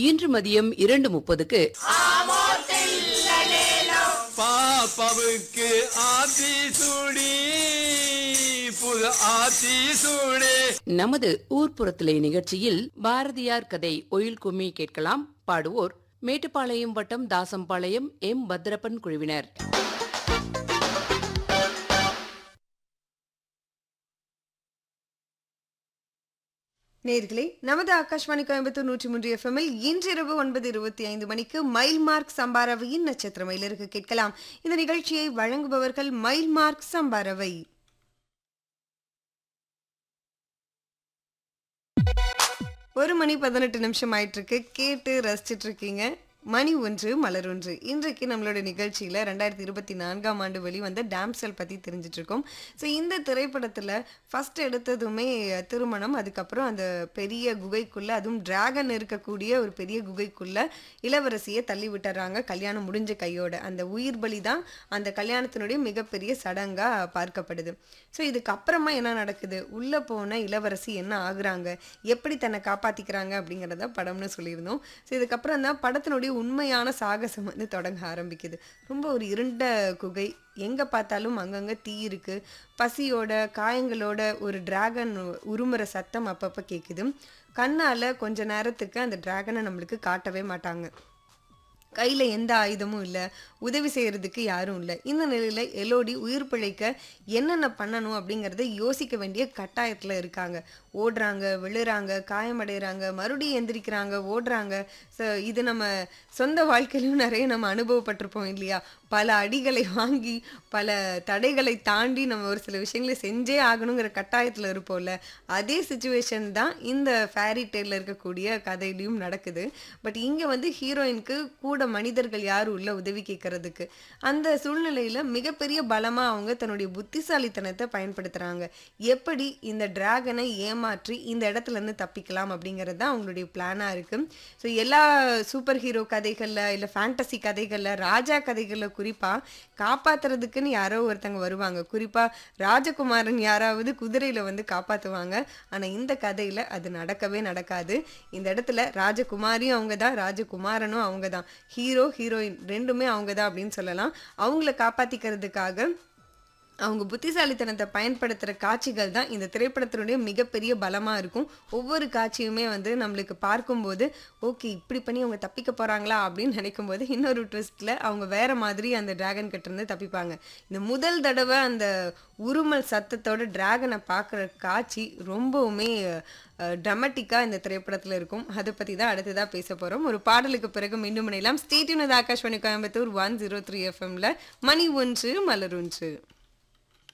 இன்று மதியம் இரண்டு முப்பதுக்கு பாப்பாவுக்கு ஆத்தி சூடி புது ஆத்தி சூடி நமது ஊர்ப்புறத்திலே நிகழ்ச்சியில் பாரதியார் கதை ஒயில் கும்மி கேட்கலாம் பாடுவோர் மேட்டுப்பாளையம் வட்டம் தாசம்பாளையம் எம் பத்ரப்பன் குழுவினர் நேர்களே நமது ஆகாஷ்வாணி கோயம்புத்தூர் நூற்றி மூன்று எஃப்எம்மில் இன்றிரவு ஒன்பது இருபத்தி ஐந்து மணிக்கு மைல் மார்க் சம்பாரவையின் நட்சத்திர மயிலிருக்கு கேட்கலாம் இந்த நிகழ்ச்சியை வழங்குபவர்கள் மைல் மார்க் சம்பாரவை ஒரு மணி பதினெட்டு நிமிஷம் ஆயிட்டு இருக்கு கேட்டு ரசிச்சிட்டு இருக்கீங்க மணி ஒன்று மலர் ஒன்று இன்றைக்கு நம்மளோட நிகழ்ச்சியில் ரெண்டாயிரத்தி இருபத்தி நான்காம் ஆண்டு வெளிவந்த டேம்சல் பற்றி தெரிஞ்சிட்டு இருக்கோம் ஸோ இந்த திரைப்படத்தில் ஃபர்ஸ்ட் எடுத்ததுமே திருமணம் அதுக்கப்புறம் அந்த பெரிய குகைக்குள்ளே அதுவும் டிராகன் இருக்கக்கூடிய ஒரு பெரிய குகைக்குள்ளே இளவரசியை தள்ளி விட்டுறாங்க கல்யாணம் முடிஞ்ச கையோட அந்த உயிர் பலி தான் அந்த கல்யாணத்தினுடைய மிகப்பெரிய சடங்காக பார்க்கப்படுது ஸோ இதுக்கப்புறமா என்ன நடக்குது உள்ளே போன இளவரசி என்ன ஆகுறாங்க எப்படி தன்னை காப்பாற்றிக்கிறாங்க அப்படிங்கிறத படம்னு சொல்லியிருந்தோம் ஸோ இதுக்கப்புறம் தான் படத்தினுடைய உண்மையான சாகசம் வந்து தொடங்க ஆரம்பிக்குது ரொம்ப ஒரு இருண்ட குகை எங்கே பார்த்தாலும் அங்கங்கே தீ இருக்கு பசியோட காயங்களோட ஒரு டிராகன் உருமுற சத்தம் அப்பப்போ கேட்குது கண்ணால் கொஞ்ச நேரத்துக்கு அந்த டிராகனை நம்மளுக்கு காட்டவே மாட்டாங்க கையில் எந்த ஆயுதமும் இல்லை உதவி செய்கிறதுக்கு யாரும் இல்லை இந்த நிலையில் எலோடி உயிர் பிழைக்க என்னென்ன பண்ணணும் அப்படிங்கிறத யோசிக்க வேண்டிய கட்டாயத்தில் இருக்காங்க ஓடுறாங்க விழுறாங்க காயமடைகிறாங்க மறுபடியும் எந்திரிக்கிறாங்க ஓடுறாங்க ஸோ இது நம்ம சொந்த வாழ்க்கையிலும் நிறைய நம்ம அனுபவப்பட்டிருப்போம் இல்லையா பல அடிகளை வாங்கி பல தடைகளை தாண்டி நம்ம ஒரு சில விஷயங்களை செஞ்சே ஆகணுங்கிற கட்டாயத்தில் இருப்போம்ல அதே சுச்சுவேஷன் தான் இந்த ஃபேரி டேலில் இருக்கக்கூடிய கதையிலையும் நடக்குது பட் இங்கே வந்து ஹீரோயினுக்கு கூட மனிதர்கள் யாரும் உள்ள உதவி கேட்கறதுக்கு அந்த சூழ்நிலையில் மிகப்பெரிய பலமாக அவங்க தன்னுடைய புத்திசாலித்தனத்தை பயன்படுத்துகிறாங்க எப்படி இந்த டிராகனை ஏமாற்றி இந்த இடத்துல இருந்து தப்பிக்கலாம் அப்படிங்கிறது தான் அவங்களுடைய பிளானாக இருக்குது ஸோ எல்லா சூப்பர் ஹீரோ கதைகளில் இல்லை ஃபேண்டசி கதைகளில் ராஜா கதைகளில் குறிப்பாக காப்பாத்துறதுக்குன்னு யாரோ ஒருத்தங்க வருவாங்க குறிப்பாக ராஜகுமாரன் யாராவது குதிரையில் வந்து காப்பாற்றுவாங்க ஆனால் இந்த கதையில் அது நடக்கவே நடக்காது இந்த இடத்துல ராஜகுமாரியும் அவங்க தான் ராஜகுமாரனும் அவங்க தான் ஹீரோ ஹீரோயின் ரெண்டுமே அவங்க தான் அப்படின்னு சொல்லலாம் அவங்கள காப்பாற்றிக்கிறதுக்காக அவங்க புத்திசாலித்தனத்தை பயன்படுத்துகிற காட்சிகள் தான் இந்த திரைப்படத்தினுடைய மிகப்பெரிய பலமாக இருக்கும் ஒவ்வொரு காட்சியுமே வந்து நம்மளுக்கு பார்க்கும்போது ஓகே இப்படி பண்ணி அவங்க தப்பிக்க போகிறாங்களா அப்படின்னு நினைக்கும் போது இன்னொரு ட்விஸ்ட்டில் அவங்க வேற மாதிரி அந்த டிராகன் கிட்ட இருந்து தப்பிப்பாங்க இந்த முதல் தடவை அந்த உருமல் சத்தத்தோட டிராகனை பார்க்குற காட்சி ரொம்பவுமே ட்ரமட்டிக்காக இந்த திரைப்படத்தில் இருக்கும் அதை பற்றி தான் அடுத்ததாக பேச போகிறோம் ஒரு பாடலுக்கு பிறகு மீண்டும் இணையலாம் stay tuned Akashvani Coimbatore one zero three எஃப்எம்ல மணி ஒன்று மலர் ஒன்று